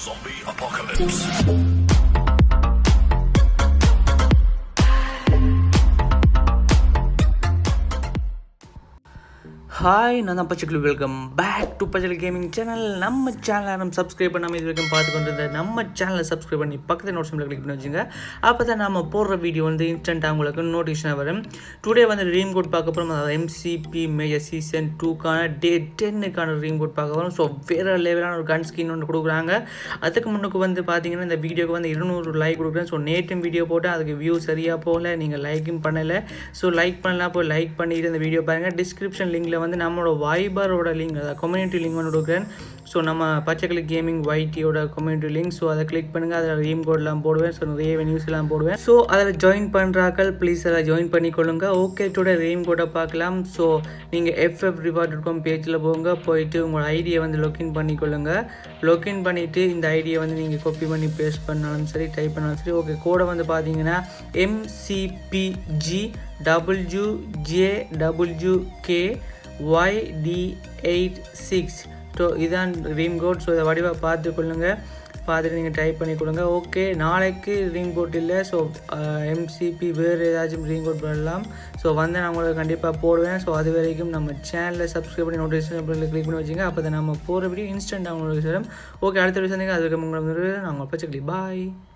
Zombie apocalypse. Hi நான் தான் Pachaikili welcome back to Pachaikili gaming channel நம்ம சேனலை நம்ம சப்ஸ்கிரைப் பண்ணாமல் இது வரைக்கும் பார்த்து கொண்டு இருந்த நம்ம சேனலை சப்ஸ்கிரைப் பண்ணி பக்கத்தில் நோட் சிம்பிள் கிளிக் பண்ணி வச்சுங்க அப்போ தான் நம்ம போடுற வீடியோ வந்து இன்ஸ்டண்ட்டாக உங்களுக்கு நோட்டிஃபிகேஷன் வரும் டுடே வந்து ரீம் கோட் பார்க்க போகிறோம் அதாவது எம்சிபி மேஜர் சீசன் டூக்கான டே டென்னுக்கான ரீம் கோட் பார்க்க போகிறோம் ஸோ வேறு லெவலான ஒரு கன் ஸ்கின் ஒன்று கொடுக்குறாங்க அதுக்கு முன்னுக்கு வந்து பார்த்தீங்கன்னா இந்த வீடியோக்கு வந்து இருநூறு லைக் கொடுக்குறேன் ஸோ நேற்றும் வீடியோ போட்டு அதுக்கு வியூ சரியாக போகல நீங்கள் லைக்கும் பண்ணலை ஸோ லைக் பண்ணலாம் போய் லைக் பண்ணிட்டு இந்த வீடியோ பாருங்கள் டிஸ்கிரிப்ஷன் லிங்கில் வந்து நம்மளோட வைபரோட லிங்க் அதாவது கம்யூனிட்டி லிங்க் ஒன்று கொடுக்குறேன் ஸோ நம்ம பச்சைக்கிளி கேமிங் ஒய்டியோட கம்யூனிட்டி லிங்க் ஸோ அதை கிளிக் பண்ணுங்கள் அதில் ரீம் கோட்லாம் போடுவேன் ஸோ நிறைய நியூஸ் எல்லாம் போடுவேன் ஸோ அதில் ஜாயின் பண்ணுறாக்கள் ப்ளீஸ் அதில் ஜாயின் பண்ணிக்கொள்ளுங்க ஓகே டுடே ரீம் கோட்டை பார்க்கலாம் ஸோ நீங்கள் எஃப்எஃப் ரிவார்ட் டாட் காம் பேஜில் போங்க போயிட்டு உங்களோட ஐடியை வந்து லொக்கின் பண்ணிக்கொள்ளுங்க லொக்கின் பண்ணிவிட்டு இந்த ஐடியை வந்து நீங்கள் காப்பி பண்ணி பேஸ்ட் பண்ணாலும் சரி டைப் பண்ணாலும் சரி ஓகே கோடை வந்து பார்த்தீங்கன்னா MCPG W J W K YT eight six so இதான் ரீம் கோட் ஸோ இதை வடிவாக பார்த்து கொள்ளுங்க பார்த்துட்டு நீங்கள் டைப் பண்ணி கொடுங்க ஓகே நாளைக்கு ரீம் கோட் இல்லை ஸோ எம்சிபி வேறு ஏதாச்சும் ரீம் கோட் பண்ணலாம் ஸோ வந்து நான் உங்களுக்கு கண்டிப்பாக போடுவேன் ஸோ அது வரைக்கும் நம்ம சேனலில் சப்ஸ்கிரைப் பண்ணி நோட்டிஃபிகேஷன் கிளிக் பண்ணி வச்சுங்க அப்போ தான் நம்ம போகிற வீடியோ இன்ஸ்டன்ட் உங்களுக்கு வரும் ஓகே அடுத்த விஷயம் அதுக்கு உங்களை வந்து நாங்கள் பச்சை பாய்